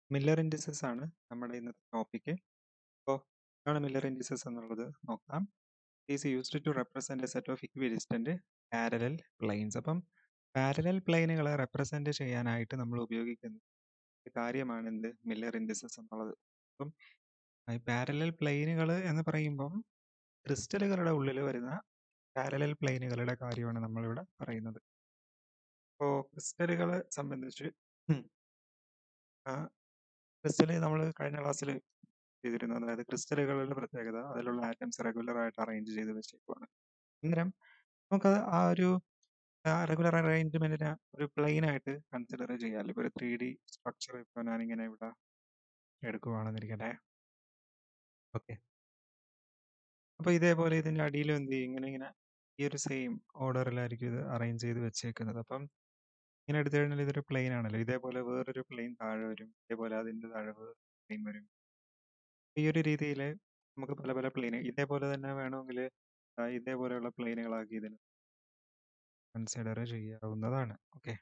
Miller indices ആണ് നമ്മുടെ ഇന്നത്തെ ടോപ്പിക്ക്. അപ്പോൾ എന്താണ് മില്ലർ ഇൻഡിസസ് എന്നുള്ളത് നോക്കാം. Is used to represent a set of equidistant parallel planes. അപ്പം പാരലൽ പ്ലെയിനുകളെ റെപ്രസെന്റ് ചെയ്യാനായിട്ട് നമ്മൾ ഉപയോഗിക്കുന്ന ഒരു കാര്യമാണ് എന്ത് മില്ലർ ഇൻഡിസസ് എന്നുള്ളത്. അപ്പം ഈ പാരലൽ പ്ലെയിനുകൾ എന്ന് പറയുമ്പം ക്രിസ്റ്റലുകളുടെ ഉള്ളിൽ വരുന്ന പാരലൽ പ്ലെയിനുകളുടെ കാര്യമാണ് നമ്മളിവിടെ പറയുന്നത്. അപ്പോൾ ക്രിസ്റ്റലുകളെ സംബന്ധിച്ച് ക്രിസ്റ്റൽ നമ്മൾ കഴിഞ്ഞ ക്ലാസ്സിൽ ചെയ്തിരുന്നു അതായത് ക്രിസ്റ്റലുകളുടെ പ്രത്യേകത അതിലുള്ള ആറ്റംസ് റെഗുലർ ആയിട്ട് അറേഞ്ച് ചെയ്ത് വെച്ചേക്കുവാണ് അന്നേരം നമുക്ക് ആ ഒരു റെഗുലർ അറേഞ്ച്മെന്റിനെ ഒരു പ്ലെയിൻ ആയിട്ട് കൺസിഡർ ചെയ്യാം ഇപ്പോൾ ഒരു ത്രീ ഡി സ്ട്രക്ചർ ഇപ്പോൾ ഞാനിങ്ങനെ ഇവിടെ എടുക്കുവാണെന്നിരിക്കട്ടെ ഓക്കെ അപ്പോൾ ഇതേപോലെ ഇതിൻ്റെ അടിയിലും എന്ത് ചെയ്യും ഇങ്ങനെ ഇങ്ങനെ ഈ ഒരു സെയിം ഓർഡറിലായിരിക്കും ഇത് അറേഞ്ച് ചെയ്ത് വെച്ചേക്കുന്നത് അപ്പം ഇങ്ങനെ എടുത്തു കഴിഞ്ഞാൽ ഇതൊരു പ്ലെയിൻ ആണല്ലോ ഇതേപോലെ വേറൊരു പ്ലെയിൻ താഴെ വരും ഇതേപോലെ അതിൻ്റെ താഴെ വേറെ പ്ലെയിൻ വരും ഈ ഒരു രീതിയിൽ നമുക്ക് പല പല പ്ലെയിൻ ഇതേപോലെ തന്നെ വേണമെങ്കിൽ ഇതേപോലെയുള്ള പ്ലെയിനുകളാക്കി ഇതിന് കൺസിഡർ ചെയ്യാവുന്നതാണ് ഓക്കെ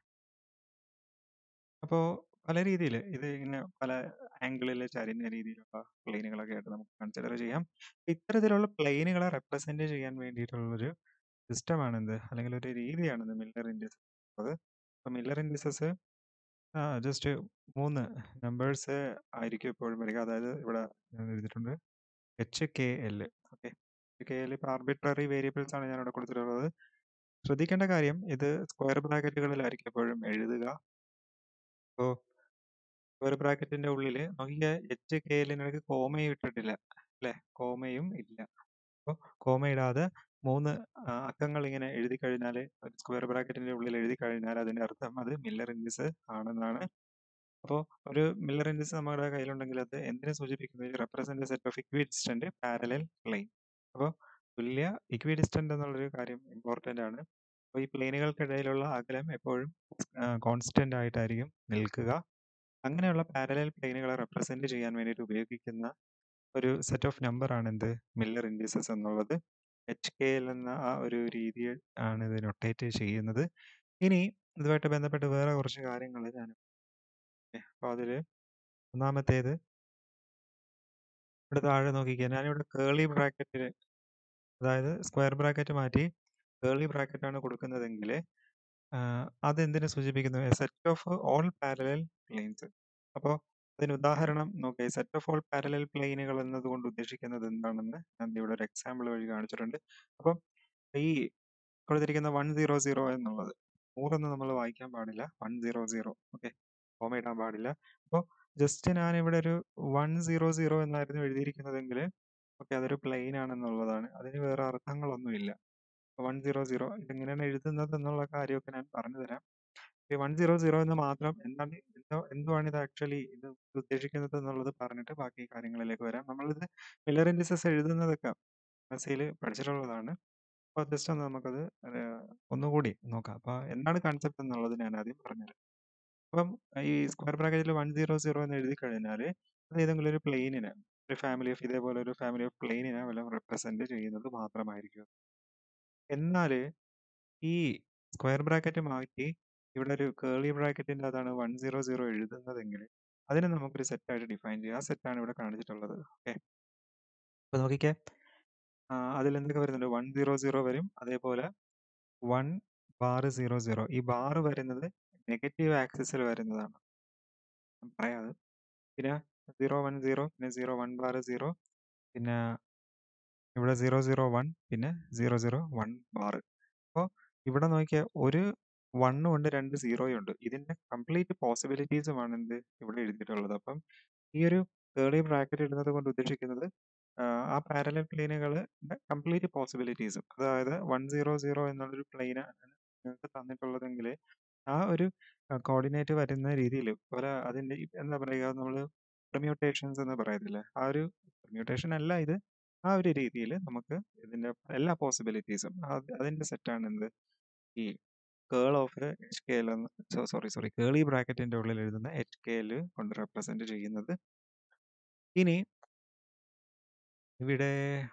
അപ്പോൾ പല രീതിയിൽ ഇത് ഇങ്ങനെ പല ആംഗിളിൽ ചരിഞ്ഞ രീതിയിലുള്ള പ്ലെയിനുകളൊക്കെ ആയിട്ട് നമുക്ക് കൺസിഡർ ചെയ്യാം ഇത്തരത്തിലുള്ള പ്ലെയിനുകളെ റെപ്രസെന്റ് ചെയ്യാൻ വേണ്ടിയിട്ടുള്ളൊരു സിസ്റ്റമാണ് എന്ത് അല്ലെങ്കിൽ ഒരു രീതിയാണ് ഇത് മില്ലർ ഇൻഡിസസ് അത് അപ്പോൾ മില്ലർ ഇൻഡിസസ് ജസ്റ്റ് മൂന്ന് നമ്പേഴ്സ് ആയിരിക്കും എപ്പോഴും വരിക അതായത് ഇവിടെ ഞാൻ എഴുതിയിട്ടുണ്ട് H K L okay K L ഇപ്പോൾ ആർബിട്രറി വേരിയബിൾസ് ആണ് ഞാനിവിടെ കൊടുത്തിട്ടുള്ളത് ശ്രദ്ധിക്കേണ്ട കാര്യം ഇത് സ്ക്വയർ ബ്രാക്കറ്റുകളിലായിരിക്കും എപ്പോഴും എഴുതുക അപ്പോൾ സ്ക്വയർ ബ്രാക്കറ്റിന്റെ ഉള്ളിൽ നോക്കിയ എച്ച് കെ എല്ലിനൊക്കെ കോമയും ഇട്ടിട്ടില്ല അല്ലേ കോമയും ഇല്ല അപ്പോൾ കോമ ഇടാതെ മൂന്ന് അക്കങ്ങൾ ഇങ്ങനെ എഴുതി കഴിഞ്ഞാൽ ഒരു സ്ക്വയർ ബ്രാക്കറ്റിന്റെ ഉള്ളിൽ എഴുതി കഴിഞ്ഞാൽ അതിന്റെ അർത്ഥം അത് മില്ലർ ഇൻഡിസ് ആണെന്നാണ് അപ്പോൾ ഒരു മില്ലർ ഇൻഡിസ് നമ്മുടെ കയ്യിലുണ്ടെങ്കിൽ അത് എന്തിനെ സൂചിപ്പിക്കുന്നത് represent set of equidistant parallel plane അപ്പോൾ തുല്യ ഇക്വിഡിസ്റ്റന്റ് എന്നുള്ളൊരു കാര്യം ഇമ്പോർട്ടൻ്റ് ആണ് അപ്പോൾ ഈ പ്ലെയിനുകൾക്കിടയിലുള്ള അകലം എപ്പോഴും കോൺസ്റ്റന്റ് ആയിട്ടായിരിക്കും നിൽക്കുക അങ്ങനെയുള്ള പാരലൽ പ്ലെയിനുകളെ റെപ്രസെന്റ് ചെയ്യാൻ വേണ്ടിയിട്ട് ഉപയോഗിക്കുന്ന ഒരു സെറ്റ് ഓഫ് നമ്പർ ആണ് എന്ത് മില്ലർ ഇൻഡിസസ് എന്നുള്ളത് എച്ച് കെ എൽ എന്ന ആ ഒരു രീതി ആണ് ഇത് നൊട്ടേറ്റ് ചെയ്യുന്നത് ഇനി ഇതുമായിട്ട് ബന്ധപ്പെട്ട് വേറെ കുറച്ച് കാര്യങ്ങൾ ഞാൻ അപ്പോൾ അതിൽ ഒന്നാമത്തേത് ഇവിടെ താഴെ നോക്കിക്കുക ഞാനിവിടെ കേളി ബ്രാക്കറ്റിൽ അതായത് സ്ക്വയർ ബ്രാക്കറ്റ് മാറ്റി കേളി ബ്രാക്കറ്റ് ആണ് കൊടുക്കുന്നതെങ്കിൽ അതെന്തിനെ സൂചിപ്പിക്കുന്നു set of all parallel planes അപ്പോൾ അതിന് ഉദാഹരണം നോക്കുക സെറ്റ് ഓഫ് ഓൾ പാരലൽ പ്ലെയിനുകൾ എന്നതുകൊണ്ട് ഉദ്ദേശിക്കുന്നത് എന്താണെന്ന് ഞാൻ ഇവിടെ ഒരു എക്സാമ്പിൾ വഴി കാണിച്ചിട്ടുണ്ട് അപ്പം ഈ കൊടുത്തിരിക്കുന്ന വൺ സീറോ സീറോ എന്നുള്ളത് നൂറൊന്നും നമ്മൾ വായിക്കാൻ പാടില്ല one zero zero okay comma ഇടാൻ പാടില്ല അപ്പോൾ ജസ്റ്റ് ഞാൻ ഇവിടെ ഒരു വൺ സീറോ സീറോ എന്നായിരുന്നു എഴുതിയിരിക്കുന്നതെങ്കിൽ ഓക്കെ അതൊരു പ്ലെയിൻ ആണെന്നുള്ളതാണ് അതിന് വേറെ അർത്ഥങ്ങളൊന്നുമില്ല വൺ സീറോ സീറോ ഇതെങ്ങനെയാണ് എഴുതുന്നത് എന്നുള്ള കാര്യമൊക്കെ ഞാൻ പറഞ്ഞു തരാം ഈ വൺ സീറോ സീറോ എന്ന് മാത്രം എന്താണ് എന്തോ എന്തുവാണ് ഇത് ആക്ച്വലി ഇത് ഉദ്ദേശിക്കുന്നത് എന്നുള്ളത് പറഞ്ഞിട്ട് ബാക്കി കാര്യങ്ങളിലേക്ക് വരാം നമ്മളിത് മില്ലർ ഇൻഡിസസ് എഴുതുന്നതൊക്കെ എസ്സിയിൽ പഠിച്ചിട്ടുള്ളതാണ് അപ്പോൾ ജസ്റ്റ് ഒന്ന് നമുക്കത് ഒന്നുകൂടി നോക്കാം അപ്പോൾ എന്താണ് കൺസെപ്റ്റ് എന്നുള്ളത് ഞാൻ ആദ്യം പറഞ്ഞുതരാം അപ്പം ഈ സ്ക്വയർ ബ്രാക്കറ്റിൽ വൺ സീറോ സീറോ എന്ന് എഴുതി കഴിഞ്ഞാൽ അത് ഏതെങ്കിലും ഒരു പ്ലെയിനിന് ഒരു ഫാമിലി ഓഫ് ഇതേപോലെ ഒരു ഫാമിലി ഓഫ് പ്ലെയിനിനെ വല്ലതും റെപ്രസെന്റ് ചെയ്യുന്നത് മാത്രമായിരിക്കും എന്നാൽ ഈ സ്ക്വയർ ബ്രാക്കറ്റ് മാറ്റി ഇവിടെ ഒരു കേളി ബ്രാക്കറ്റിൻ്റെ അതാണ് വൺ സീറോ സീറോ എഴുതുന്നതെങ്കിൽ അതിനെ നമുക്കൊരു സെറ്റായിട്ട് ഡിഫൈൻ ചെയ്യാം ആ സെറ്റാണ് ഇവിടെ കാണിച്ചിട്ടുള്ളത് ഓക്കെ അപ്പോൾ നോക്കിക്കേ അതിൽ എന്തൊക്കെ വരുന്നുണ്ട് വൺ സീറോ സീറോ വരും അതേപോലെ വൺ ബാറ് സീറോ സീറോ ഈ ബാറ് വരുന്നത് നെഗറ്റീവ് ആക്സിസിൽ വരുന്നതാണ് പറയാതെ പിന്നെ സീറോ വൺ സീറോ പിന്നെ സീറോ വൺ ബാറ് സീറോ പിന്നെ ഇവിടെ സീറോ സീറോ വൺ പിന്നെ സീറോ സീറോ വൺ ബാറ് അപ്പോൾ ഇവിടെ നോക്കിയാൽ ഒരു വണ്ണും ഉണ്ട് രണ്ട് സീറോയും ഉണ്ട് ഇതിൻ്റെ കംപ്ലീറ്റ് പോസിബിലിറ്റീസുമാണ് എന്ത് ഇവിടെ എഴുതിയിട്ടുള്ളത് അപ്പം ഈ ഒരു കേളി ബ്രാക്കറ്റ് ഇടുന്നത് കൊണ്ട് ഉദ്ദേശിക്കുന്നത് ആ പാരലൽ പ്ലെയിനുകളുടെ കംപ്ലീറ്റ് പോസിബിലിറ്റീസും അതായത് വൺ സീറോ സീറോ എന്നുള്ളൊരു പ്ലെയിനാണ് നിങ്ങൾക്ക് തന്നിട്ടുള്ളതെങ്കിൽ ആ ഒരു കോർഡിനേറ്റ് വരുന്ന രീതിയിൽ പോലെ അതിൻ്റെ എന്താ പറയുക നമ്മൾ പെർമ്യൂട്ടേഷൻസ് എന്ന് പറയത്തില്ലേ ആ ഒരു പെർമ്യൂട്ടേഷൻ അല്ല ഇത് ആ ഒരു രീതിയിൽ നമുക്ക് ഇതിൻ്റെ എല്ലാ പോസിബിലിറ്റീസും അതിൻ്റെ സെറ്റാണ് എന്ത് ഈ കേൾ ഓഫ് എച്ച് കെ എൽ എന്ന് സോറി സോറി കേളി ബ്രാക്കറ്റിൻ്റെ ഉള്ളിൽ എഴുതുന്ന എച്ച് കെ എൽ കൊണ്ട് റെപ്രസെന്റ് ചെയ്യുന്നത് ഇനി ഇവിടെ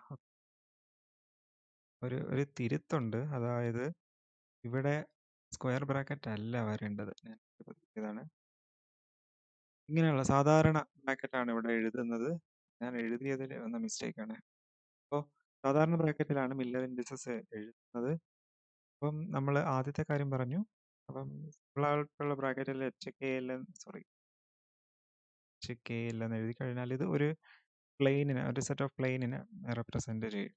ഒരു ഒരു തിരുത്തുണ്ട് അതായത് ഇവിടെ സ്ക്വയർ ബ്രാക്കറ്റ് അല്ല വരേണ്ടത് ഞാൻ ഇതാണ് ഇങ്ങനെയുള്ള സാധാരണ ബ്രാക്കറ്റാണ് ഇവിടെ എഴുതുന്നത്. ഞാൻ എഴുതിയതിൽ വന്ന മിസ്റ്റേക്കാണ്. അപ്പോൾ സാധാരണ ബ്രാക്കറ്റിലാണ് മില്ലർ ഇൻഡിസസ് എഴുതുന്നത്. അപ്പം നമ്മൾ ആദ്യത്തെ കാര്യം പറഞ്ഞു. അപ്പം സിമ്പിളായിട്ടുള്ള ബ്രാക്കറ്റിൽ H K L sorry H K L എന്ന് എഴുതി കഴിഞ്ഞാൽ ഇത് ഒരു പ്ലെയിനിനെ ഒരു സെറ്റ് ഓഫ് പ്ലെയിനിനെ റെപ്രസെന്റ് ചെയ്യും.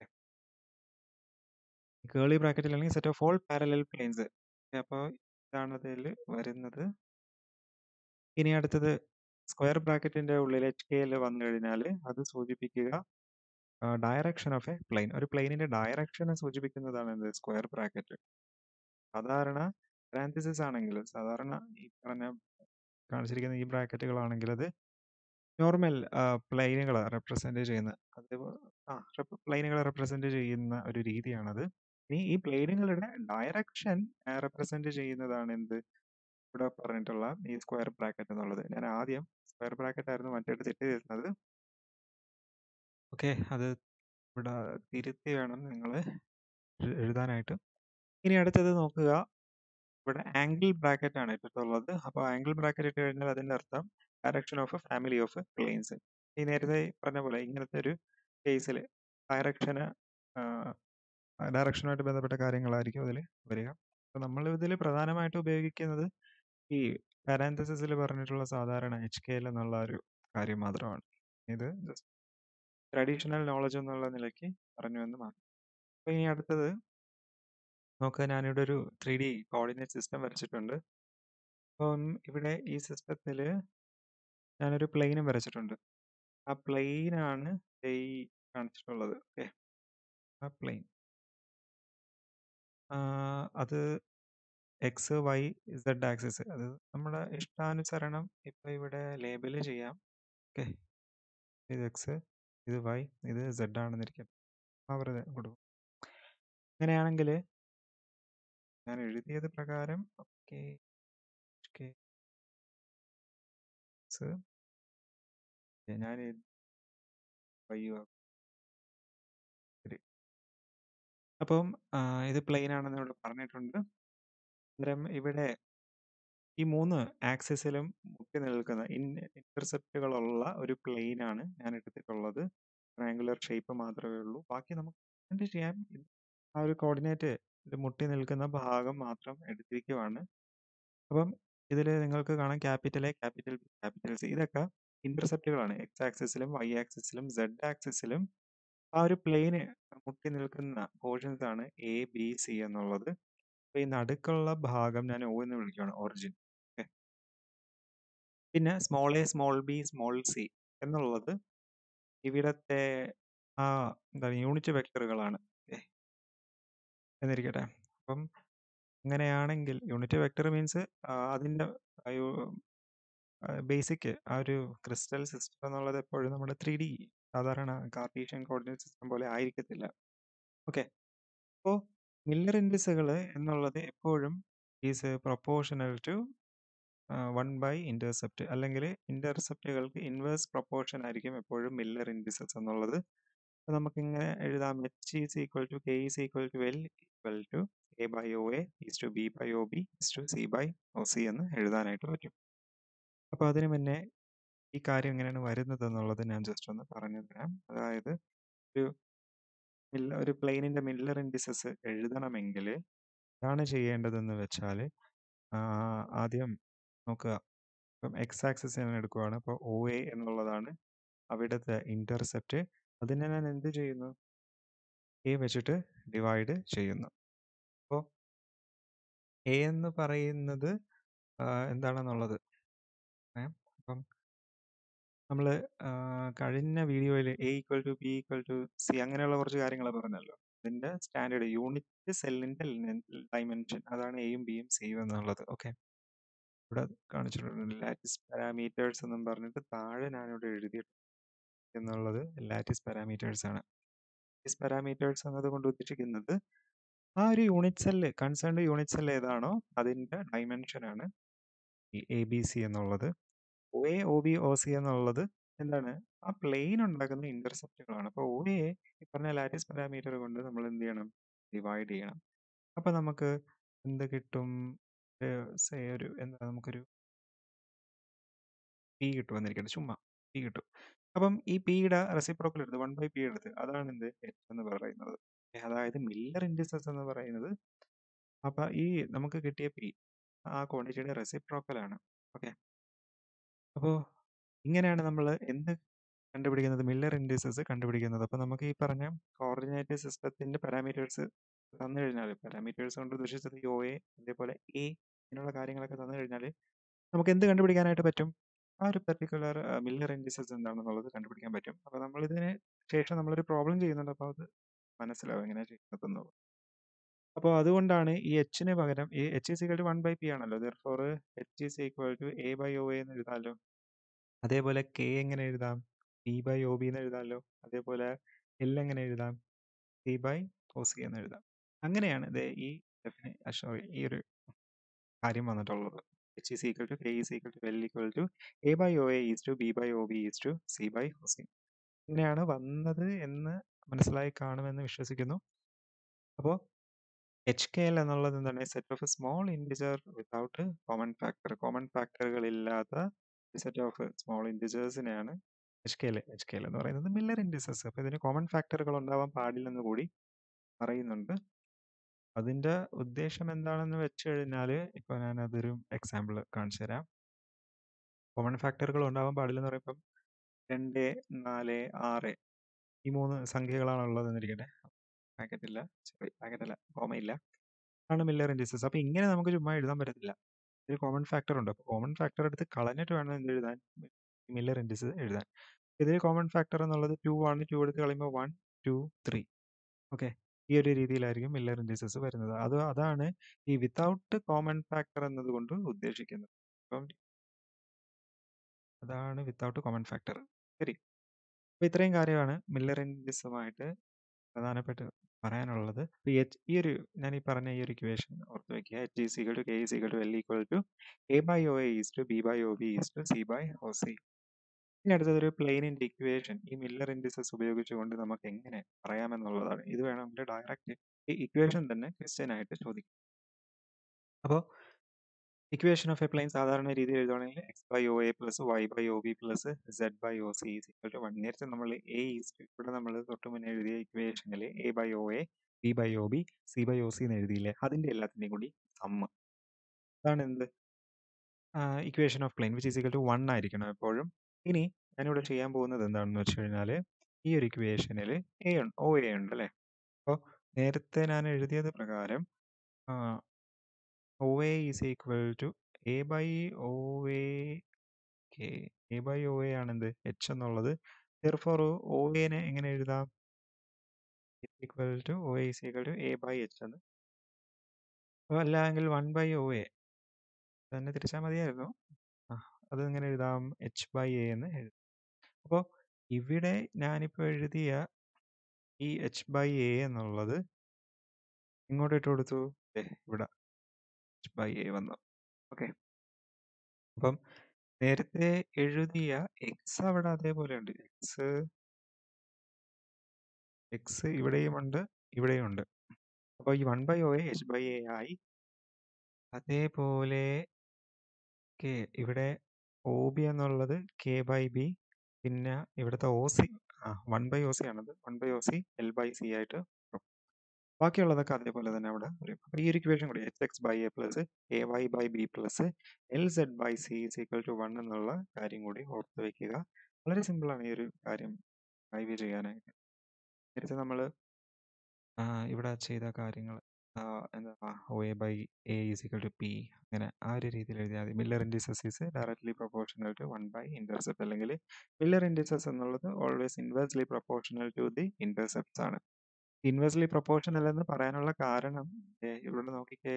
കേളി ബ്രാക്കറ്റിൽ അല്ലെങ്കിൽ set of all parallel planes. അപ്പോൾ ഇതാണ് അതിൽ വരുന്നത്. ഇനി അടുത്തത് സ്ക്വയർ ബ്രാക്കറ്റിന്റെ ഉള്ളിൽ എച്ച് കെ എൽ വന്നു കഴിഞ്ഞാൽ അത് സൂചിപ്പിക്കുക ഡയറക്ഷൻ ഓഫ് എ പ്ലെയിൻ. ഒരു പ്ലെയിനിന്റെ ഡയറക്ഷനെ സൂചിപ്പിക്കുന്നതാണ് എന്ത് സ്ക്വയർ ബ്രാക്കറ്റ്. സാധാരണ പാരാന്തസിസ് ആണെങ്കിൽ സാധാരണ ഈ പറഞ്ഞ കാണിച്ചിരിക്കുന്ന ഈ ബ്രാക്കറ്റുകളാണെങ്കിൽ അത് നോർമൽ പ്ലെയിനുകളെ റെപ്രസെന്റ് ചെയ്യുന്ന അത് ആ പ്ലെയിനുകളെ റെപ്രസെന്റ് ചെയ്യുന്ന ഒരു രീതിയാണത്. ഇനി ഈ പ്ലെയിനുകളുടെ ഡയറക്ഷൻ റെപ്രസെന്റ് ചെയ്യുന്നതാണ് എന്ത് ഇവിടെ പറഞ്ഞിട്ടുള്ള ഈ സ്ക്വയർ ബ്രാക്കറ്റ് എന്നുള്ളത്. ഞാൻ ആദ്യം സ്ക്വയർ ബ്രാക്കറ്റ് ആയിരുന്നു മറ്റേത് തെറ്റ് ചെയ്തിരുന്നത്. ഓക്കെ അത് ഇവിടെ തിരുത്തി വേണം നിങ്ങൾ എഴുതാനായിട്ട്. ഇനി അടുത്തത് നോക്കുക. ഇവിടെ ആംഗിൾ ബ്രാക്കറ്റ് ആണ് ഇട്ടിട്ടുള്ളത്. അപ്പോൾ ആംഗിൾ ബ്രാക്കറ്റ് ഇട്ട് കഴിഞ്ഞാൽ അതിന്റെ അർത്ഥം direction of family of planes. ഈ നേരത്തെ പറഞ്ഞ പോലെ ഇങ്ങനത്തെ ഒരു കേസിൽ ഡയറക്ഷന് ഡയറക്ഷനുമായിട്ട് ബന്ധപ്പെട്ട കാര്യങ്ങളായിരിക്കും അതിൽ വരിക. അപ്പോൾ നമ്മൾ ഇതിൽ പ്രധാനമായിട്ടും ഉപയോഗിക്കുന്നത് ഈ പാരാന്തസിസിൽ പറഞ്ഞിട്ടുള്ള സാധാരണ എച്ച് കെ എൽ എന്നുള്ള ഒരു കാര്യം മാത്രമാണ്. ഇത് ജസ്റ്റ് ട്രഡീഷണൽ നോളജ് എന്നുള്ള നിലയ്ക്ക് പറഞ്ഞു എന്ന് മാത്രം. അപ്പോൾ ഇനി അടുത്തത് നോക്കുക ഞാനിവിടെ ഒരു ത്രീ ഡി കോർഡിനേറ്റ് സിസ്റ്റം വരച്ചിട്ടുണ്ട്. അപ്പം ഇവിടെ ഈ സിസ്റ്റത്തിൽ ഞാനൊരു പ്ലെയിനും വരച്ചിട്ടുണ്ട്. ആ പ്ലെയിനാണ് ഈ കാണിച്ചിട്ടുള്ളത്. ഓക്കെ ആ പ്ലെയിൻ അത് എക്സ് വൈ സെഡ് ആക്സിസ് അത് നമ്മുടെ ഇഷ്ടാനുസരണം ഇപ്പം ഇവിടെ ലേബൽ ചെയ്യാം. ഓക്കെ ഇത് എക്സ് ഇത് വൈ ഇത് സെഡ് ആണെന്നിരിക്കട്ടെ. അവർ കൊടുക്കും. അങ്ങനെയാണെങ്കിൽ ഞാൻ എഴുതിയത് പ്രകാരം ഓക്കെ ഓക്കെ എക്സ് ഞാൻ വൈ ശരി. അപ്പം ഇത് പ്ലെയിൻ ആണെന്ന് ഇവിടെ പറഞ്ഞിട്ടുണ്ട്. അന്നേരം ഇവിടെ ഈ 3 ആക്സിസിലും മുട്ടി നിൽക്കുന്ന ഇൻ ഇന്റർസെപ്റ്റുകളുള്ള ഒരു പ്ലെയിൻ ആണ് ഞാൻ എടുത്തിട്ടുള്ളത്. ട്രയാങ്കുലർ ഷേപ്പ് മാത്രമേ ഉള്ളൂ. ബാക്കി നമുക്ക് എന്ത് ചെയ്യാം ആ ഒരു കോർഡിനേറ്റ് ഇത് മുട്ടി നിൽക്കുന്ന ഭാഗം മാത്രം എടുത്തിരിക്കുവാണ്. അപ്പം ഇതിൽ നിങ്ങൾക്ക് കാണാം capital A, capital B, capital C ഇതൊക്കെ ഇന്റർസെപ്റ്റുകളാണ്. എക്സ് ആക്സിസിലും വൈ ആക്സിസിലും സെഡ് ആക്സിസിലും ആ ഒരു പ്ലെയിന് മുട്ടി നിൽക്കുന്ന പോർഷൻസ് ആണ് എ, ബി, സി എന്നുള്ളത്. അപ്പോൾ ഈ നടുക്കുള്ള ഭാഗം ഞാൻ ഒ എന്ന് വിളിക്കുകയാണ് ഒറിജിൻ. ഓക്കെ. പിന്നെ small A, small B, small C എന്നുള്ളത് ഇവിടത്തെ ആ എന്താണ് യൂണിറ്റ് വെക്ടറുകളാണ്. ഓക്കെ. എന്നിരിക്കട്ടെ. അപ്പം അങ്ങനെയാണെങ്കിൽ യൂണിറ്റ് വെക്ടർ മീൻസ് അതിന്റെ ബേസിക് ആ ഒരു ക്രിസ്റ്റൽ സിസ്റ്റം എന്നുള്ളത് എപ്പോഴും നമ്മുടെ ത്രീ ഡി സാധാരണ കാർട്ടീഷ്യൻ കോർഡിനേറ്റ് സിസ്റ്റം പോലെ ആയിരിക്കത്തില്ല. ഓക്കെ. അപ്പോൾ മില്ലർ ഇൻഡിസുകൾ എന്നുള്ളത് എപ്പോഴും is proportional to one by intercept അല്ലെങ്കിൽ ഇന്റർസെപ്റ്റുകൾക്ക് ഇൻവേഴ്സ് പ്രൊപ്പോർഷൻ ആയിരിക്കും എപ്പോഴും മില്ലർ ഇൻഡിസസ് എന്നുള്ളത്. അപ്പോൾ നമുക്കിങ്ങനെ എഴുതാം H is equal to K is equal to L equal to A by O A is to B by O B is to C by O C എന്ന് എഴുതാനായിട്ട് പറ്റും. അപ്പോൾ അതിന് മുന്നേ ഈ കാര്യം എങ്ങനെയാണ് വരുന്നത് എന്നുള്ളത് ഞാൻ ജസ്റ്റ് ഒന്ന് പറഞ്ഞു തരാം. അതായത് ഒരു മില്ല ഒരു പ്ലെയിനിന്റെ മില്ലർ ഇൻഡിസസ് എഴുതണമെങ്കിൽ എന്താണ് ചെയ്യേണ്ടതെന്ന് വെച്ചാൽ ആദ്യം നോക്കുക. ഇപ്പം എക്സ് ആക്സിസ് ഞാൻ എടുക്കുകയാണ്. അപ്പോൾ ഒ എ എന്നുള്ളതാണ് അവിടുത്തെ ഇന്റർസെപ്റ്റ്. അതിനെ ഞാൻ എന്ത് ചെയ്യുന്നു? എ വെച്ചിട്ട് ഡിവൈഡ് ചെയ്യുന്നു. അപ്പോൾ എ എന്ന് പറയുന്നത് എന്താണെന്നുള്ളത് ഏ അപ്പം നമ്മൾ കഴിഞ്ഞ വീഡിയോയിൽ A equal to B equal to C അങ്ങനെയുള്ള കുറച്ച് കാര്യങ്ങൾ പറഞ്ഞല്ലോ. അതിന്റെ സ്റ്റാൻഡേർഡ് യൂണിറ്റ് സെല്ലിന്റെ ഡൈമെൻഷൻ അതാണ് എയും ബിയും സിയും എന്നുള്ളത്. ഓക്കെ. ഇവിടെ കാണിച്ചിട്ടുണ്ട് ലാറ്റിസ് പാരാമീറ്റേഴ്സ് എന്നും പറഞ്ഞിട്ട് താഴെ ഞാനിവിടെ എഴുതിയിട്ടുണ്ട് എന്നുള്ളത് ലാറ്റിസ് പാരാമീറ്റേഴ്സ് ആണ്. ലാറ്റിസ് പാരാമീറ്റേഴ്സ് എന്നതുകൊണ്ട് ഉദ്ദേശിക്കുന്നത് ആ ഒരു unit cell concerned unit cell ഏതാണോ അതിന്റെ ഡൈമെൻഷൻ ആണ് ഈ എ ബി സി എന്നുള്ളത്. O A, O B, O C എന്നുള്ളത് എന്താണ് ആ പ്ലെയിൻ ഉണ്ടാക്കുന്ന ഇന്റർസെപ്റ്റുകളാണ്. അപ്പോൾ ഒ എ ഈ പറഞ്ഞ ലാറ്റിസ് പാരാമീറ്റർ കൊണ്ട് നമ്മൾ എന്ത് ചെയ്യണം? ഡിവൈഡ് ചെയ്യണം. അപ്പോൾ നമുക്ക് എന്ത് കിട്ടും? സേ ഒരു എന്താ നമുക്കൊരു പി കിട്ടുമെന്നിരിക്കട്ടെ ചുമ്മാ പി കിട്ടും അപ്പം ഈ പിയുടെ റെസിപ്രോക്കൽ എടുത്ത് വൺ ബൈ പി എടുത്ത് അതാണ് എന്ത് എച്ച് എന്ന് പറയുന്നത് അതായത് മില്ലർ ഇൻഡിസസ് എന്ന് പറയുന്നത് അപ്പൊ ഈ നമുക്ക് കിട്ടിയ പി ആ ക്വാണ്ടിറ്റിയുടെ റെസിപ്രോക്കലാണ് ഓക്കെ അപ്പോൾ ഇങ്ങനെയാണ് നമ്മൾ എന്ത് കണ്ടുപിടിക്കുന്നത് മില്ലർ ഇൻഡിസസ് കണ്ടുപിടിക്കുന്നത് അപ്പോൾ നമുക്ക് ഈ പറഞ്ഞ കോർഡിനേറ്റ് സിസ്റ്റത്തിന്റെ പാരാമീറ്റേഴ്സ് തന്നു കഴിഞ്ഞാൽ പാരാമീറ്റേഴ്സ് കൊണ്ട് ഉദ്ദേശിച്ചത് ഒ എ അതേപോലെ എ ഇങ്ങനെയുള്ള കാര്യങ്ങളൊക്കെ തന്നു കഴിഞ്ഞാൽ നമുക്ക് എന്ത് കണ്ടുപിടിക്കാനായിട്ട് പറ്റും ആ ഒരു പെർട്ടിക്കുലർ മില്ലർ ഇൻഡിസസ് എന്താണെന്നുള്ളത് കണ്ടുപിടിക്കാൻ പറ്റും അപ്പോൾ നമ്മൾ ഇതിന് ശേഷം നമ്മളൊരു പ്രോബ്ലം ചെയ്യുന്നുണ്ട് അപ്പോൾ അത് മനസ്സിലാവും എങ്ങനെ ചെയ്യുന്നത് അപ്പോൾ അതുകൊണ്ടാണ് ഈ എച്ചിന് പകരം ഈ H is equal to one by P ആണല്ലോ therefore H is equal to A by O എന്ന് എഴുതാമല്ലോ അതേപോലെ കെ എങ്ങനെ എഴുതാം പി ബൈ ഒ ബി എന്ന് എഴുതാമല്ലോ അതേപോലെ എൽ എങ്ങനെ എഴുതാം സി ബൈ ഒ സി എന്ന് എഴുതാം അങ്ങനെയാണ് ഇത് ഈ സോറി ഈ ഒരു കാര്യം വന്നിട്ടുള്ളത് H is equal to K is equal to L equal to A by O A is to B by O B is to C by O C ഇങ്ങനെയാണ് വന്നത് എന്ന് മനസ്സിലായി കാണുമെന്ന് വിശ്വസിക്കുന്നു അപ്പോൾ എച്ച് കെ എൽ എന്നുള്ളത് എന്താണ് set of small integer without common factor common ഫാക്ടറുകൾ ഇല്ലാത്ത സെറ്റ് ഓഫ് സ്മോൾ ഇൻഡിജേഴ്സിനെയാണ് H K L H K L എന്ന് പറയുന്നത് മില്ലർ ഇൻഡിസസ് അപ്പോൾ ഇതിന് കോമൺ ഫാക്ടറുകൾ ഉണ്ടാവാൻ പാടില്ലെന്ന് കൂടി പറയുന്നുണ്ട് അതിൻ്റെ ഉദ്ദേശം എന്താണെന്ന് വെച്ച് കഴിഞ്ഞാൽ ഇപ്പോൾ ഞാൻ അതൊരു എക്സാമ്പിൾ കാണിച്ചു തരാം കോമൺ ഫാക്ടറുകൾ ഉണ്ടാവാൻ പാടില്ലെന്ന് പറയുമ്പം രണ്ട് നാല് ആറ് ഈ മൂന്ന് സംഖ്യകളാണ് ഉള്ളതെന്നിരിക്കട്ടെ പാക്കറ്റ് ഇല്ല സോറി പാക്കറ്റ് അല്ല കോമയില്ല ആണ് മില്ലർ ഇൻഡിസസ് അപ്പോൾ ഇങ്ങനെ നമുക്ക് ചുമ്മാ എഴുതാൻ പറ്റത്തില്ല ഒരു കോമൺ ഫാക്ടർ ഉണ്ട് അപ്പോൾ കോമൺ ഫാക്ടർ എടുത്ത് കളഞ്ഞിട്ട് വേണം എന്ത് എഴുതാൻ മില്ലർ ഇൻഡിസസ് എഴുതാൻ ഇതിൽ കോമൺ ഫാക്ടർ എന്നുള്ളത് ടു ആണ് ടു എടുത്ത് കളയുമ്പോൾ വൺ ടു ത്രീ ഓക്കെ ഈ ഒരു രീതിയിലായിരിക്കും മില്ലർ ഇൻഡിസസ് വരുന്നത് അത് അതാണ് ഈ വിത്തൗട്ട് കോമൺ ഫാക്ടർ എന്നതുകൊണ്ട് ഉദ്ദേശിക്കുന്നത് അപ്പം അതാണ് വിത്തൗട്ട് കോമൺ ഫാക്ടർ ശരി അപ്പോൾ ഇത്രയും കാര്യമാണ് മില്ലർ ഇൻഡിസുമായിട്ട് പ്രധാനപ്പെട്ട് പറയാനുള്ളത് ഈ എച്ച് ഈ ഒരു ഞാൻ ഈ പറഞ്ഞ ഈ ഒരു ഇക്വേഷൻ ഓർത്ത് വെക്കുക H is equal to K is equal to L equal to A by O A is to B by O B is to C by O C ഇനി അടുത്തതൊരു പ്ലെയിനിൻ്റെ ഇക്വേഷൻ ഈ മില്ലർ ഇൻഡിസസ് ഉപയോഗിച്ചുകൊണ്ട് നമുക്ക് എങ്ങനെ പറയാമെന്നുള്ളതാണ് ഇത് വേണമെങ്കിൽ ഡയറക്റ്റ് ഈ ഇക്വേഷൻ തന്നെ ക്വസ്റ്റ്യൻ ആയിട്ട് ചോദിക്കും അപ്പോൾ ഇക്വേഷൻ ഓഫ് എ പ്ലെയിൻ സാധാരണ രീതിയിൽ എഴുതുവാണെങ്കിൽ X by O A plus Y by O B plus Z by O C is equal to one നേരത്തെ നമ്മൾ എ ഈസ് ഇവിടെ നമ്മൾ തൊട്ട് മുന്നേ എഴുതിയ ഇക്വേഷനിൽ A by O A B by O B C by O C എന്ന് എഴുതിയില്ലേ അതിൻ്റെ എല്ലാത്തിൻ്റെയും കൂടി സമ്മ് അതാണ് എന്ത് equation of plane which is equal to one ആയിരിക്കണം എപ്പോഴും ഇനി ഞാനിവിടെ ചെയ്യാൻ പോകുന്നത് എന്താണെന്ന് വെച്ച് കഴിഞ്ഞാൽ ഈ ഒരു ഇക്വേഷനിൽ എ ഒ എ ഉണ്ട് അല്ലേ അപ്പോൾ നേരത്തെ ഞാൻ എഴുതിയത് പ്രകാരം O A is equal to A by O A K A by O A ആണെന്ത് എച്ച് എന്നുള്ളത് ഫോർ ഒ എനെ എങ്ങനെ എഴുതാം equal to O A is equal to A by H എന്ന് അപ്പോൾ അല്ലെങ്കിൽ വൺ ബൈ ഒ എ തന്നെ തിരിച്ചാൽ മതിയായിരുന്നു ആ അത് എങ്ങനെ എഴുതാം എച്ച് ബൈ എ എന്ന് എഴുതാം അപ്പോൾ ഇവിടെ ഞാനിപ്പോൾ എഴുതിയ ഈ എച്ച് ബൈ എ എന്നുള്ളത് ഇങ്ങോട്ട് ഇട്ട് കൊടുത്തു ഇവിടെ എച്ച് ബൈ എ വന്നു ഓക്കെ അപ്പം നേരത്തെ എഴുതിയ എക്സ് അവിടെ അതേപോലെ ഉണ്ട് എക്സ് എക്സ് ഇവിടെയുമുണ്ട് ഇവിടെയുമുണ്ട് അപ്പോൾ ഈ one by O A H by A ആയി അതേപോലെ കെ ഇവിടെ ഒ ബി എന്നുള്ളത് കെ ബൈ ബി പിന്നെ ഇവിടുത്തെ ഒ സി ആ വൺ ബൈ ഒ സി ആണത് one by O C L by C ആയിട്ട് ബാക്കിയുള്ളതൊക്കെ അതേപോലെ തന്നെ അവിടെ വരും അപ്പോൾ ഈ ഒരു ഇക്വേഷൻ കൂടി h x by a plus a y by b plus l z by c is equal to one എന്നുള്ള കാര്യം കൂടി ഓർത്ത് വയ്ക്കുക വളരെ സിമ്പിളാണ് ഈ ഒരു കാര്യം ഡ്രൈവ് ചെയ്യാനായിട്ട് നേരത്തെ നമ്മൾ ഇവിടെ ചെയ്ത കാര്യങ്ങൾ എന്താ O A by a is equal to p അങ്ങനെ ആ ഒരു രീതിയിൽ എഴുതിയാൽ മതി Miller indices is directly proportional to one by intercept അല്ലെങ്കിൽ മില്ലർ ഇൻഡിസസ് എന്നുള്ളത് always inversely proportional to the intercepts ആണ് ഇൻവേഴ്സ്ലി പ്രൊപ്പോർഷണൽ എന്ന് പറയാനുള്ള കാരണം ഇവിടെ നോക്കിക്കേ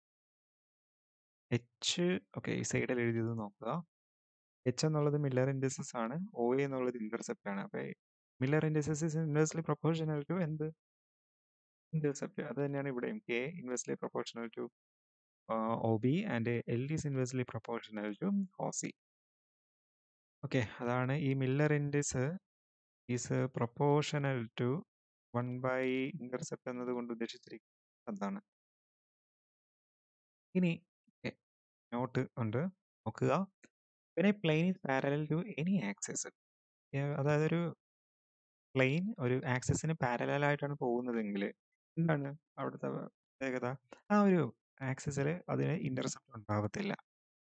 എച്ച് ഓക്കെ ഈ സൈഡിൽ എഴുതിയത് നോക്കുക എച്ച് എന്നുള്ളത് മില്ലർ ഇൻഡിസസ് ആണ് ഒ എ എന്നുള്ളത് ഇന്റർസെപ്റ്റ് ആണ് അപ്പോൾ Miller indices is inversely proportional to എന്ത് ഇന്റർസെപ്റ്റ് അത് തന്നെയാണ് ഇവിടെയും k inversely proportional to O B and l is inversely proportional to O C okay അതാണ് ഈ Miller indices is proportional to one by intercept എന്നതുകൊണ്ട് ഉദ്ദേശിച്ചിരിക്കുന്നത് അതാണ് ഇനി നോട്ട് ഉണ്ട് നോക്കുക when a plane is parallel to any axis അതായത് ഒരു പ്ലെയിൻ ഒരു ആക്സിസിന് പാരലൽ ആയിട്ടാണ് പോകുന്നതെങ്കിൽ എന്താണ് അവിടുത്തെ പ്രത്യേകത ആ ഒരു ആക്സിസിൽ അതിന് ഇന്റർസെപ്റ്റ് ഉണ്ടാവത്തില്ല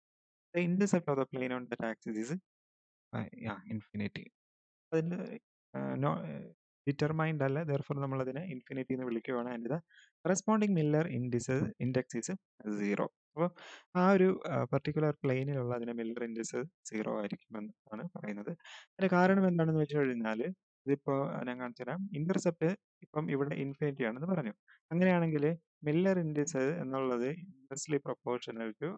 the intercept of the plane on that axis is infinity അതിന് നോ ഡിറ്റർമൈൻഡ് അല്ല ദർഫോർ നമ്മൾ അതിനെ ഇൻഫിനിറ്റി എന്ന് വിളിക്കുകയാണ് and the corresponding Miller indices index is zero അപ്പോൾ ആ ഒരു പർട്ടിക്കുലർ പ്ലെയിനിലുള്ള അതിന്റെ മില്ലർ ഇൻഡെക്സ് സീറോ ആയിരിക്കും എന്നാണ് പറയുന്നത് അതിന്റെ കാരണം എന്താണെന്ന് വെച്ച് കഴിഞ്ഞാൽ ഇതിപ്പോ ഞാൻ കാണിച്ചു തരാം ഇന്റർസെപ്റ്റ് ഇപ്പം ഇവിടെ ഇൻഫിനിറ്റി ആണെന്ന് പറഞ്ഞു അങ്ങനെയാണെങ്കിൽ മില്ലർ ഇൻഡെക്സ് എന്നുള്ളത് ഇൻവെർസ്ലി പ്രൊപ്പോർഷണൽ ടു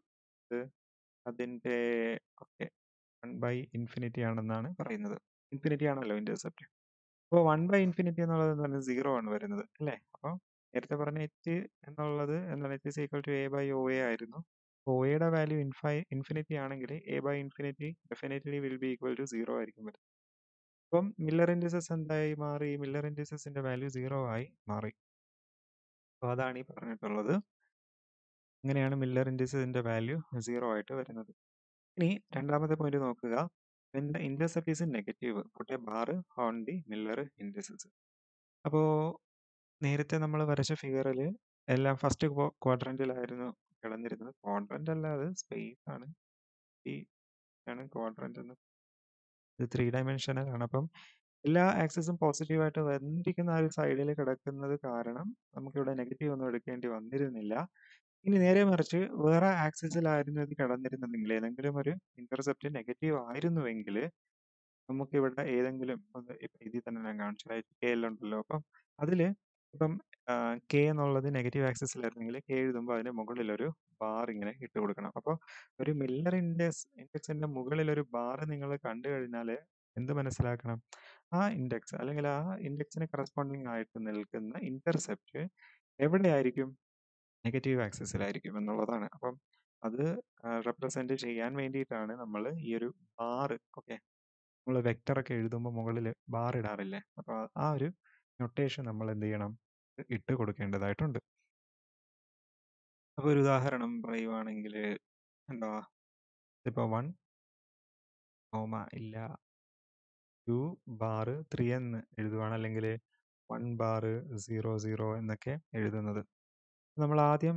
അതിന്റെ ഓക്കെ വൺ ബൈ ഇൻഫിനിറ്റി ആണെന്നാണ് പറയുന്നത് ഇൻഫിനിറ്റി ആണല്ലോ ഇന്റർസെപ്റ്റ് അപ്പോൾ വൺ ബൈ ഇൻഫിനിറ്റി എന്നുള്ളത് എന്താണ് സീറോ ആണ് വരുന്നത് അല്ലേ അപ്പോൾ നേരത്തെ പറഞ്ഞ എച്ച് എന്നുള്ളത് എന്താണ് h is equal to A by O A ആയിരുന്നു ഒ എയുടെ വാല്യൂ ഇൻഫൈ ഇൻഫിനിറ്റി ആണെങ്കിൽ a by infinity definitely will be equal to zero ആയിരിക്കും വരുന്നത് അപ്പം മില്ലർ ഇൻഡിസസ് എന്തായി മാറി മില്ലർ ഇൻഡിസസിന്റെ വാല്യൂ സീറോ ആയി മാറി അപ്പോൾ അതാണ് ഈ പറഞ്ഞിട്ടുള്ളത് ഇങ്ങനെയാണ് മില്ലർ ഇൻഡിസസിന്റെ വാല്യൂ സീറോ ആയിട്ട് വരുന്നത് ഇനി രണ്ടാമത്തെ പോയിന്റ് നോക്കുക when the intercept is negative put a bar on the Miller indices അപ്പോൾ നേരത്തെ നമ്മൾ വരച്ച ഫിഗറിൽ എല്ലാം ഫസ്റ്റ് ക്വാഡ്രന്റിലായിരുന്നു കിടന്നിരുന്നത് ക്വാഡ്രന്റ് അല്ല അത് സ്പേസ് ആണ് ഈ ആണ് ക്വാഡ്രന്റ് എന്ന് ഇത് ത്രീ ഡയമെൻഷനൽ ആണ് അപ്പം എല്ലാ ആക്സസും പോസിറ്റീവായിട്ട് വന്നിരിക്കുന്ന ആ ഒരു സൈഡിൽ കിടക്കുന്നത് കാരണം നമുക്കിവിടെ നെഗറ്റീവ് ഒന്നും എടുക്കേണ്ടി വന്നിരുന്നില്ല ഇനി നേരെ മറിച്ച് വേറെ ആക്സിസിലായിരുന്നു ഇത് കിടന്നിരുന്നെങ്കിൽ ഏതെങ്കിലും ഒരു ഇന്റർസെപ്റ്റ് നെഗറ്റീവ് ആയിരുന്നുവെങ്കിൽ നമുക്കിവിടെ ഏതെങ്കിലും ഒന്ന് ഇപ്പം ഇതിൽ തന്നെ ഞാൻ കാണിച്ചു കെ എല്ലാം ഉണ്ടല്ലോ അപ്പം അതിൽ ഇപ്പം കെ എന്നുള്ളത് നെഗറ്റീവ് ആക്സിസിലായിരുന്നെങ്കിൽ കെ എഴുതുമ്പോൾ അതിന് മുകളിലൊരു ബാർ ഇങ്ങനെ ഇട്ട് കൊടുക്കണം അപ്പോൾ ഒരു മില്ലർ ഇൻഡെക്സ് ഇൻഡെക്സിന്റെ മുകളിൽ ഒരു ബാർ നിങ്ങൾ കണ്ടു കഴിഞ്ഞാൽ എന്ത് മനസ്സിലാക്കണം ആ ഇൻഡെക്സ് അല്ലെങ്കിൽ ആ ഇൻഡെക്സിന് കറസ്പോണ്ടിങ് ആയിട്ട് നിൽക്കുന്ന ഇന്റർസെപ്റ്റ് എവിടെയായിരിക്കും നെഗറ്റീവ് ആക്സിസിലായിരിക്കും എന്നുള്ളതാണ് അപ്പം അത് റെപ്രസെന്റ് ചെയ്യാൻ വേണ്ടിയിട്ടാണ് നമ്മൾ ഈ ഒരു ബാർ ഓക്കെ നമ്മൾ വെക്ടർ ഒക്കെ എഴുതുമ്പോൾ മുകളിൽ ബാർ ഇടാറില്ലേ അപ്പോൾ ആ ഒരു നൊട്ടേഷൻ നമ്മൾ എന്ത് ചെയ്യണം ഇട്ട് കൊടുക്കേണ്ടതായിട്ടുണ്ട് അപ്പോൾ ഒരു ഉദാഹരണം പറയുവാണെങ്കിൽ എന്താ ഇപ്പോൾ വൺ കോമ ഇല്ല ടു ബാർ ത്രീ എന്ന് എഴുതുവാണ് അല്ലെങ്കിൽ വൺ ബാർ സീറോ സീറോ എന്നൊക്കെ എഴുതുന്നത് നമ്മൾ ആദ്യം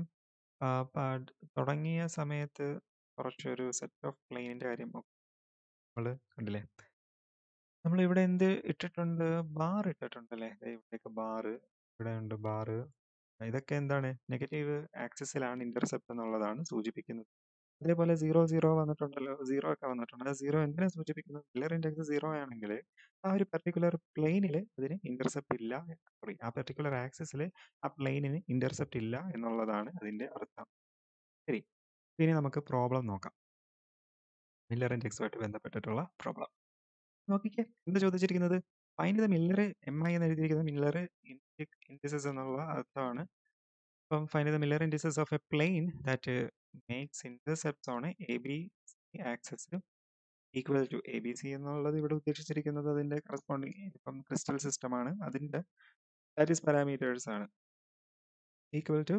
തുടങ്ങിയ സമയത്ത് കുറച്ചൊരു സെറ്റ് ഓഫ് പ്ലെയിനിന്റെ കാര്യം നമ്മൾ കണ്ടില്ലേ നമ്മൾ ഇവിടെ എന്ത് ഇട്ടിട്ടുണ്ട് ബാർ ഇട്ടിട്ടുണ്ട് അല്ലേ ഇവിടെയൊക്കെ ബാർ ഇവിടെ ഉണ്ട് ബാർ ഇതൊക്കെ എന്താണ് നെഗറ്റീവ് ആക്സിസിലാണ് ഇന്റർസെപ്റ്റ് എന്നുള്ളതാണ് സൂചിപ്പിക്കുന്നത് അതേപോലെ സീറോ സീറോ വന്നിട്ടുണ്ടല്ലോ സീറോ ഒക്കെ വന്നിട്ടുണ്ട് ആ സീറോ എന്തിനാ സൂചിപ്പിക്കുന്നത് മില്ലർ ഇൻഡെക്സ് സീറോ ആണെങ്കിൽ ആ ഒരു പർട്ടിക്കുലർ പ്ലെയിനിൽ അതിന് ഇന്റർസെപ്റ്റ് ഇല്ല സോറി ആ പർട്ടിക്കുലർ ആക്സിസിൽ ആ പ്ലെയിനിന് ഇന്റർസെപ്റ്റ് ഇല്ല എന്നുള്ളതാണ് അതിന്റെ അർത്ഥം ശരി ഇനി നമുക്ക് പ്രോബ്ലം നോക്കാം മില്ലർ ഇൻഡെക്സുമായിട്ട് ബന്ധപ്പെട്ടിട്ടുള്ള പ്രോബ്ലം നോക്കിക്കേ എന്താ ചോദിച്ചിരിക്കുന്നത് find the Miller M I എന്ന് എഴുതിയിരിക്കുന്നത് മില്ലർ ഇൻഡിസസ് എന്നുള്ള അർത്ഥമാണ് അപ്പം find the Miller indices of a plane that makes intercepts on a b axes equal to a B C എന്നുള്ളത് ഇവിടെ ഉദ്ദേശിച്ചിരിക്കുന്നത് അതിന്റെ കറസ്പോണ്ടിങ് ഇപ്പം ക്രിസ്റ്റൽ സിസ്റ്റം ആണ് അതിന്റെ ലാറ്റിസ് പാരാമീറ്റേഴ്സ് ആണ് equal to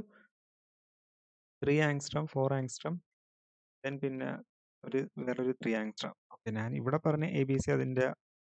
three angstrom four angstrom then പിന്നെ ഒരു വേറൊരു ത്രീ ആങ്സ്ട്രം ഓക്കെ ഞാൻ ഇവിടെ പറഞ്ഞ എ ബി സി അതിന്റെ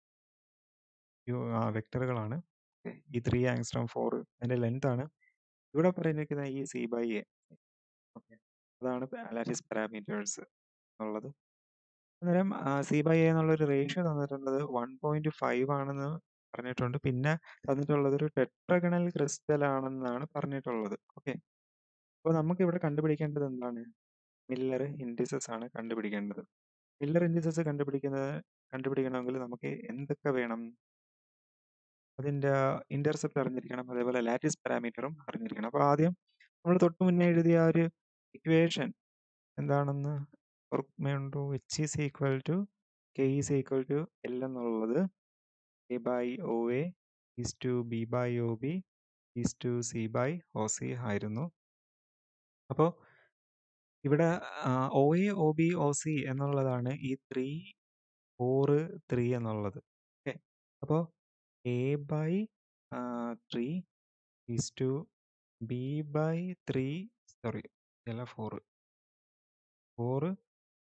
വെക്ടറുകളാണ് ഈ ത്രീ ആങ്സ്ട്രം ഫോർ അതിന്റെ ലെങ്ത് ആണ് ഇവിടെ പറഞ്ഞിരിക്കുന്ന ഈ സി ബൈ എ ഓക്കെ അതാണ് ലാറ്റിസ് പാരാമീറ്റേഴ്സ് എന്നുള്ളത് അന്നേരം സി ബൈ എ എന്നുള്ളൊരു റേഷ്യോ തന്നിട്ടുള്ളത് വൺ പോയിന്റ് ഫൈവ് ആണെന്ന് പറഞ്ഞിട്ടുണ്ട് പിന്നെ തന്നിട്ടുള്ളത് ഒരു ടെട്രഗണൽ ക്രിസ്റ്റൽ ആണെന്നാണ് പറഞ്ഞിട്ടുള്ളത് ഓക്കെ അപ്പോൾ നമുക്ക് ഇവിടെ കണ്ടുപിടിക്കേണ്ടത് എന്താണ് മില്ലർ ഇൻഡിസസ് ആണ് കണ്ടുപിടിക്കേണ്ടത് മില്ലർ ഇൻഡിസസ് കണ്ടുപിടിക്കുന്നത് കണ്ടുപിടിക്കണമെങ്കിൽ നമുക്ക് എന്തൊക്കെ വേണം അതിന്റെ ഇന്റർസെപ്റ്റ് അറിഞ്ഞിരിക്കണം അതേപോലെ ലാറ്റിസ് പാരാമീറ്ററും അറിഞ്ഞിരിക്കണം അപ്പോൾ ആദ്യം നമ്മൾ തൊട്ട് മുന്നേ എഴുതിയ ആ ഒരു ഇക്വേഷൻ എന്താണെന്ന് ഓർമ്മയുണ്ടോ h is equal to K is equal to l എന്നുള്ളത് a by O A is to B by O B is to C by O C ആയിരുന്നു അപ്പോൾ ഇവിടെ O A O B O C എന്നുള്ളതാണ് ഈ three four three എന്നുള്ളത് okay അപ്പോൾ a by three is to B by three sorry അല്ല four four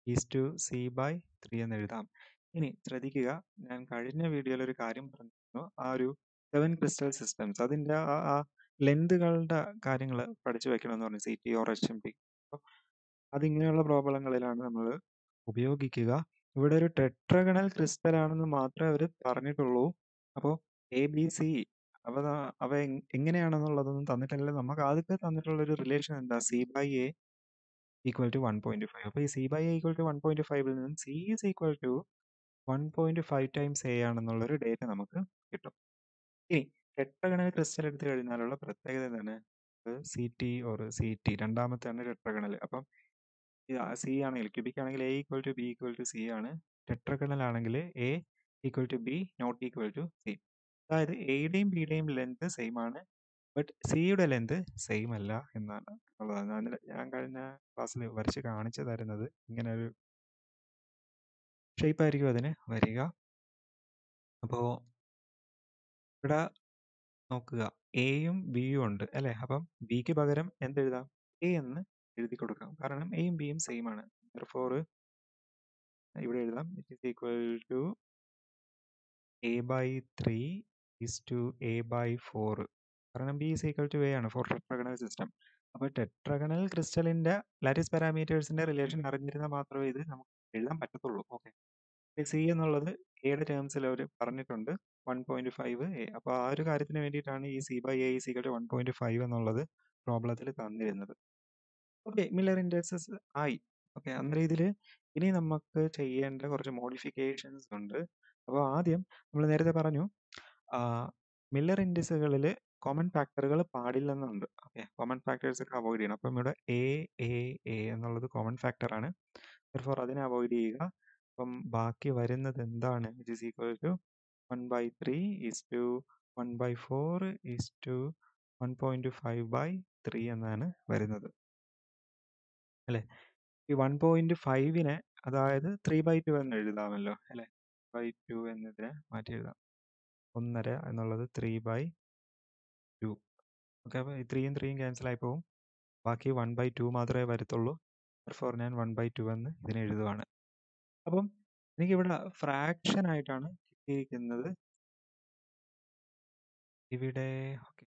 is to C by three എന്ന് എഴുതാം ഇനി ശ്രദ്ധിക്കുക ഞാൻ കഴിഞ്ഞ വീഡിയോയിൽ ഒരു കാര്യം പറഞ്ഞിരുന്നു ആ ഒരു സെവൻ ക്രിസ്റ്റൽ സിസ്റ്റംസ് അതിൻ്റെ ആ ആ ലെന്തുകളുടെ കാര്യങ്ങൾ പഠിച്ചു വെക്കണമെന്ന് പറഞ്ഞു C T or H M T അപ്പോൾ അതിങ്ങനെയുള്ള പ്രോബ്ലങ്ങളിലാണ് നമ്മൾ ഉപയോഗിക്കുക ഇവിടെ ഒരു ടെട്രഗണൽ ക്രിസ്റ്റൽ ആണെന്ന് മാത്രമേ അവർ പറഞ്ഞിട്ടുള്ളൂ അപ്പോൾ എ ബി സി അവ അവ എങ്ങനെയാണെന്നുള്ളതൊന്നും തന്നിട്ടില്ല നമുക്ക് ആദ്യത്തെ തന്നിട്ടുള്ള ഒരു റിലേഷൻ എന്താ c by a equal to one point five അപ്പോൾ ഈ c by a equal to one point ഫൈവിൽ നിന്നും c is equal to one point five times a ആണെന്നുള്ളൊരു ഡേറ്റ നമുക്ക് കിട്ടും ഇനി ടെട്രഗണൽ ക്രിസ്റ്റൽ എടുത്തു കഴിഞ്ഞാലുള്ള പ്രത്യേകത എന്താണ് C T or C T രണ്ടാമത്തെയാണ് ടെട്രഗണൽ അപ്പം സി ആണെങ്കിൽ ക്യൂബിക് ആണെങ്കിൽ a equal to B equal to c ആണ് ടെട്രഗണൽ ആണെങ്കിൽ a equal to b not equal to c അതായത് എയുടെയും ബിയുടെയും ലെന്ത് സെയിം ആണ് ബട്ട് സിയുടെ ലെന്ത് സെയിം അല്ല എന്നാണ് ഉള്ളത് ഞാൻ കഴിഞ്ഞ ക്ലാസ്സിൽ വരച്ച് കാണിച്ചു തരുന്നത് ഇങ്ങനെ ഒരു ഷേപ്പ് ആയിരിക്കും അതിന് വരിക അപ്പോൾ ഇവിടെ നോക്കുക എയും ബിയും ഉണ്ട് അല്ലേ അപ്പം ബിക്ക് പകരം എന്തെഴുതാം എ എന്ന് എഴുതി കൊടുക്കാം കാരണം എയും ബിയും സെയിം ആണ് ഫോർ ഇവിടെ എഴുതാം it is equal to A by three is to A by four കാരണം b is equal to a ആണ് ഫോർ ടെട്രഗണൽ സിസ്റ്റം അപ്പോൾ ടെട്രഗണൽ ക്രിസ്റ്റലിന്റെ ലാറ്റിസ് പാരാമീറ്റേഴ്സിന്റെ റിലേഷൻ അറിഞ്ഞിരുന്നാൽ മാത്രമേ ഇത് നമുക്ക് എഴുതാൻ പറ്റത്തുള്ളൂ ഓക്കെ സി എന്നുള്ളത് എയുടെ ടേംസിൽ അവർ പറഞ്ഞിട്ടുണ്ട് വൺ പോയിന്റ് ഫൈവ് എ അപ്പോൾ ആ ഒരു കാര്യത്തിന് വേണ്ടിയിട്ടാണ് ഈ c by a is equal to one point five എന്നുള്ളത് പ്രോബ്ലത്തിൽ തന്നിരുന്നത് ഓക്കെ മില്ലർ ഇൻഡെക്സസ് ആയി ഓക്കെ അന്നേരം ഇതിൽ ഇനി നമുക്ക് ചെയ്യേണ്ട കുറച്ച് മോഡിഫിക്കേഷൻസ് ഉണ്ട് അപ്പോൾ ആദ്യം നമ്മൾ നേരത്തെ പറഞ്ഞു മില്ലർ ഇൻഡെക്സുകളിൽ കോമൺ ഫാക്ടറുകൾ പാടില്ലെന്നുണ്ട് ഓക്കെ കോമൺ ഫാക്ടേഴ്സ് ഒക്കെ അവോയ്ഡ് ചെയ്യണം അപ്പം ഇവിടെ എ എ എ എന്നുള്ളത് കോമൺ ഫാക്ടർ ആണ് ഫോർ അതിനെ അവോയ്ഡ് ചെയ്യുക അപ്പം ബാക്കി വരുന്നത് എന്താണ് it is equal to one by three is to one by four is to one point five by three എന്നാണ് വരുന്നത് അല്ലേ ഈ വൺ പോയിന്റ് ഫൈവിനെ അതായത് ത്രീ ബൈ ടു എന്ന് എഴുതാമല്ലോ അല്ലേ ബൈ ടു എന്നതിനെ മാറ്റി എഴുതാം ഒന്നര എന്നുള്ളത് ത്രീ ബൈ ടു ഓക്കെ അപ്പോൾ ഈ ത്രീയും ത്രീയും ക്യാൻസൽ ആയി പോകും ബാക്കി വൺ ബൈ ടു മാത്രമേ വരത്തുള്ളൂ ഫോർ ഞാൻ വൺ ബൈ ടു എന്ന് ഇതിനെ എഴുതുവാണ് അപ്പം എനിക്കിവിടെ ഫ്രാക്ഷൻ ആയിട്ടാണ് കിട്ടിയിരിക്കുന്നത് ഇവിടെ ഓക്കെ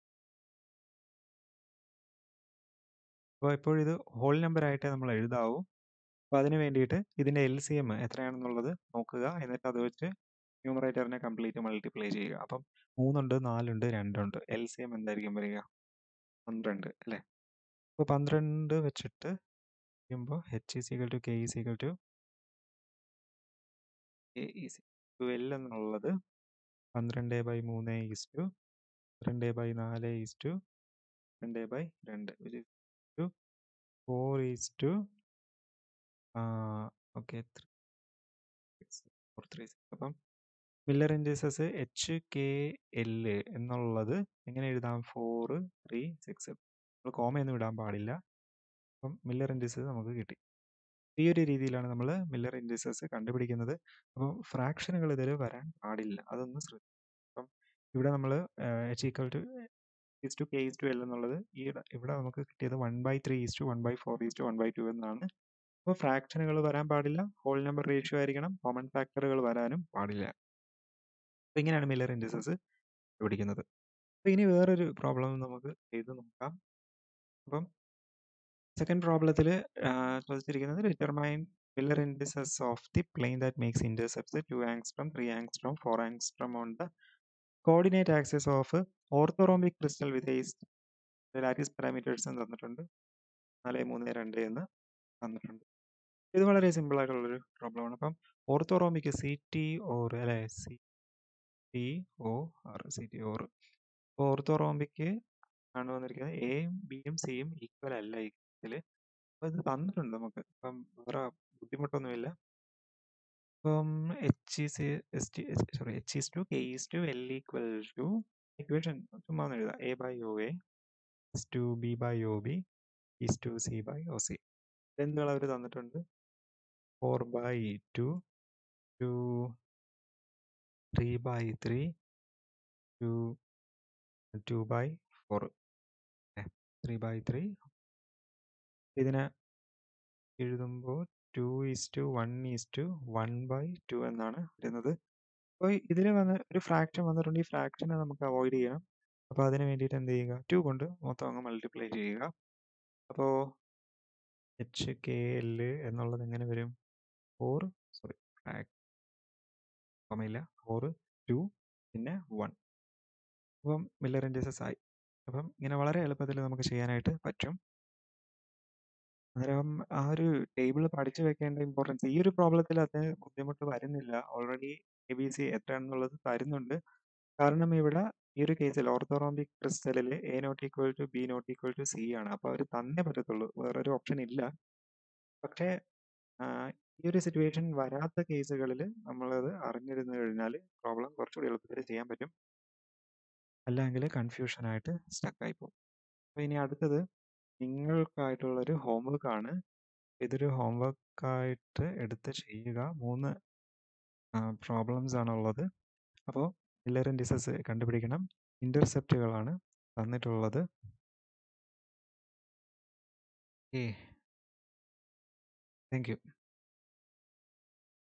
അപ്പോൾ ഇപ്പോൾ ഇത് ഹോൾ നമ്പർ ആയിട്ടേ നമ്മൾ എഴുതാവൂ അപ്പോൾ അതിന് വേണ്ടിയിട്ട് ഇതിൻ്റെ എൽ സി എം എത്രയാണെന്നുള്ളത് നോക്കുക എന്നിട്ട് അത് വെച്ച് ന്യൂമറേറ്ററിനെ കംപ്ലീറ്റ് മൾട്ടിപ്ലൈ ചെയ്യുക അപ്പം മൂന്നുണ്ട് നാലുണ്ട് രണ്ടുണ്ട് എൽ സി എം എന്തായിരിക്കും വരിക പന്ത്രണ്ട് അല്ലേ അപ്പോൾ പന്ത്രണ്ട് വെച്ചിട്ട് ചെയ്യുമ്പോൾ h is equal to K is equal to K is to l എന്നുള്ളത് പന്ത്രണ്ട് ബൈ മൂന്ന് ഈസ് ടു രണ്ട് ബൈ നാല് ഈസ് ടു രണ്ട് ബൈ രണ്ട് two four is to okay four three അപ്പം Miller indices h K L എന്നുള്ളത് എങ്ങനെ എഴുതാം ഫോർ ത്രീ സിക്സ് നമ്മൾ കോമയൊന്നും ഇടാൻ പാടില്ല അപ്പം മില്ലർ ഇൻഡീസസ് നമുക്ക് കിട്ടി ഈ ഒരു രീതിയിലാണ് നമ്മൾ മില്ലർ ഇൻഡീസസ് കണ്ടുപിടിക്കുന്നത് അപ്പം ഫ്രാക്ഷനുകൾ ഇതിൽ വരാൻ പാടില്ല അതൊന്ന് ശ്രദ്ധിക്കും അപ്പം ഇവിടെ നമ്മൾ h equal to is to K is to l എന്നുള്ളത് ഈ ഇവിടെ നമുക്ക് കിട്ടിയത് one by three is to one by four is to one by two എന്നാണ് അപ്പോൾ ഫ്രാക്ഷനുകൾ വരാൻ പാടില്ല ഹോൾ നമ്പർ റേഷ്യോ ആയിരിക്കണം കോമൺ ഫാക്ടറുകൾ വരാനും പാടില്ല അപ്പോൾ ഇങ്ങനെയാണ് മില്ലർ ഇൻഡിസസ് പിടിക്കുന്നത് അപ്പോൾ ഇനി വേറൊരു പ്രോബ്ലം നമുക്ക് ചെയ്ത് നോക്കാം അപ്പം സെക്കൻഡ് പ്രോബ്ലത്തിൽ ചോദിച്ചിരിക്കുന്നത് determine Miller indices of the plane that makes intercepts two angstrom three angstrom four angstrom on the coordinate axis of orthorhombic crystal with as lattice parameters എന്ന് തന്നിട്ടുണ്ട് നാല് മൂന്ന് രണ്ട് എന്ന് തന്നിട്ടുണ്ട് ഇത് വളരെ സിമ്പിൾ ആയിട്ടുള്ളൊരു പ്രോബ്ലമാണ് അപ്പം ഓർത്തോറോമിക്ക് സി ടി ഓർ അല്ലെ C T O R C T or അപ്പോൾ ഓർത്തോറോമിക്ക് ആണ് വന്നിരിക്കുന്നത് എയും ബിയും സിയും ഈക്വൽ അല്ല ഇതിൽ അപ്പോൾ ഇത് തന്നിട്ടുണ്ട് നമുക്ക് അപ്പം വേറെ ബുദ്ധിമുട്ടൊന്നുമില്ല അപ്പം h is S T sorry h is to K is to L equal to equation ചുമ്മാ ഒന്ന് എഴുതാം a by O A is to B by O B is to C by O C എന്തുകൾ അവർ തന്നിട്ടുണ്ട് four by two to three by three to two by four three by three ഇതിനെ എഴുതുമ്പോൾ two is to one is to one by two എന്നാണ് വരുന്നത് അപ്പോൾ ഇതിൽ വന്ന് ഒരു ഫ്രാക്ഷൻ വന്നിട്ടുണ്ട് ഈ ഫ്രാക്ഷനെ നമുക്ക് അവോയ്ഡ് ചെയ്യണം അപ്പോൾ അതിന് വേണ്ടിയിട്ട് എന്ത് ചെയ്യുക ടു കൊണ്ട് മൊത്തം അങ്ങ് മൾട്ടിപ്ലൈ ചെയ്യുക അപ്പോൾ എച്ച് കെ എൽ എന്നുള്ളത് എങ്ങനെ വരും ഫോർ സോറി ഓർമ്മയില്ല ഫോർ ടു പിന്നെ വൺ അപ്പം മില്ലർ ഇൻഡസസ് ആയി അപ്പം ഇങ്ങനെ വളരെ എളുപ്പത്തിൽ നമുക്ക് ചെയ്യാനായിട്ട് പറ്റും അന്നേരം ആ ഒരു ടേബിൾ പഠിച്ചു വെക്കേണ്ട ഇമ്പോർട്ടൻസ് ഈ ഒരു പ്രോബ്ലത്തിൽ അത് ബുദ്ധിമുട്ട് വരുന്നില്ല ഓൾറെഡി എ ബി സി എത്രയാണെന്നുള്ളത് തരുന്നുണ്ട് കാരണം ഇവിടെ ഈ ഒരു കേസിൽ ഓർത്തോറോംബിക് ക്രിസ്റ്റലിൽ a not equal to b not equal to c ആണ് അപ്പോൾ അവർ തന്നേ പറ്റത്തുള്ളൂ വേറൊരു ഓപ്ഷൻ ഇല്ല പക്ഷേ ഈ ഒരു സിറ്റുവേഷൻ വരാത്ത കേസുകളിൽ നമ്മളത് അറിഞ്ഞിരുന്നു കഴിഞ്ഞാൽ പ്രോബ്ലം കുറച്ചുകൂടി എളുപ്പത്തിൽ ചെയ്യാൻ പറ്റും അല്ലെങ്കിൽ കൺഫ്യൂഷനായിട്ട് സ്റ്റക്കായി പോകും അപ്പോൾ ഇനി അടുത്തത് നിങ്ങൾക്കായിട്ടുള്ളൊരു ഹോംവർക്ക് ആണ് ഇതൊരു ഹോംവർക്കായിട്ട് എടുത്ത് ചെയ്യുക മൂന്ന് പ്രോബ്ലംസ് ആണുള്ളത് അപ്പോൾ മില്ലർ ഇൻഡിസസ് കണ്ടുപിടിക്കണം ഇൻ്റർസെപ്റ്റുകളാണ് തന്നിട്ടുള്ളത് ഓക്കെ താങ്ക് യു